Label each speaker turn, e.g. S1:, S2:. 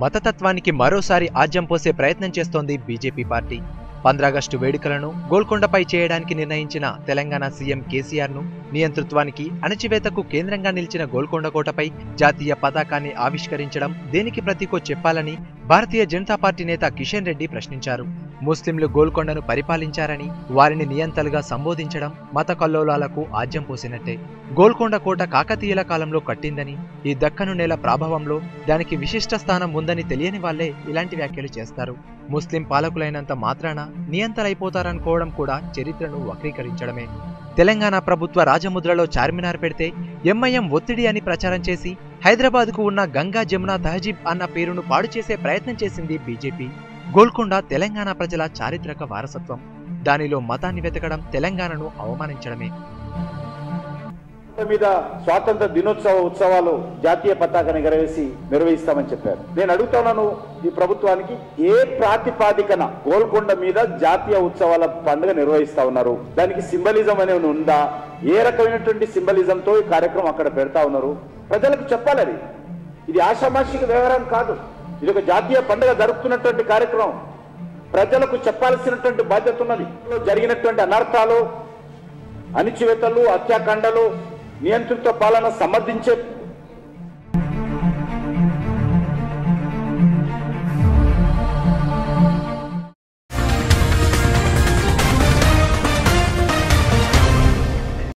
S1: మతతత్వానికి మరోసారి ఆజ్యం పోసే ప్రయత్నం చేస్తోంది బీజేపీ పార్టీ పంద్రాగస్టు వేడుకలను గోల్కొండపై చేయడానికి నిర్ణయించిన తెలంగాణ సీఎం కేసీఆర్ ను నియంతృత్వానికి అణచివేతకు కేంద్రంగా నిలిచిన గోల్కొండ కోటపై జాతీయ పతాకాన్ని ఆవిష్కరించడం దేనికి ప్రతీకో చెప్పాలని భారతీయ జనతా పార్టీ నేత కిషన్ రెడ్డి ప్రశ్నించారు ముస్లింలు గోల్కొండను పరిపాలించారని వారిని నియంతలుగా సంబోధించడం మత కల్లోలాలకు ఆజ్యం పోసినట్టే గోల్కొండ కోట కాకతీయుల కాలంలో కట్టిందని ఈ దక్కను నేల ప్రాభవంలో దానికి విశిష్ట స్థానం ఉందని తెలియని వాళ్లే ఇలాంటి వ్యాఖ్యలు చేస్తారు ముస్లిం పాలకులైనంత మాత్రాన నియంతలైపోతారనుకోవడం కూడా చరిత్రను వక్రీకరించడమే తెలంగాణ ప్రభుత్వ రాజముద్రలో చార్మినార్ పెడితే ఎంఐఎం ఒత్తిడి అని ప్రచారం చేసి హైదరాబాద్కు ఉన్న గంగా జమున తహజీబ్ అన్న పేరును పాడు చేసే ప్రయత్నం చేసింది బీజేపీ గోల్కొండ తెలంగాణ ప్రజల చారిత్రక వారసత్వం దానిలో మతాన్ని వెతకడం తెలంగాణను అవమానించడమే
S2: మీద స్వాతంత్ర దినోత్సవ ఉత్సవాలు జాతీయ పతాకాన్ని ఎగరవేసి నిర్వహిస్తామని చెప్పారు నేను అడుగుతున్నాను ఈ ప్రభుత్వానికి ఏ ప్రాతిపాదికన గోల్కొండ మీద జాతీయ ఉత్సవాల పండుగ నిర్వహిస్తా ఉన్నారు దానికి సింబలిజం అనేది ఉందా ఏ రకమైనటువంటి సింబలిజం తో ఈ కార్యక్రమం అక్కడ పెడతా ఉన్నారు ప్రజలకు చెప్పాలి అది ఇది ఆషామాషిక వ్యవహారం కాదు ఇది ఒక జాతీయ పండుగ జరుపుతున్నటువంటి కార్యక్రమం ప్రజలకు చెప్పాల్సినటువంటి బాధ్యత ఉన్నది జరిగినటువంటి అనర్థాలు అణిచివేతలు హత్యాకాండలు నియంత్రిత పాలన సమర్థించే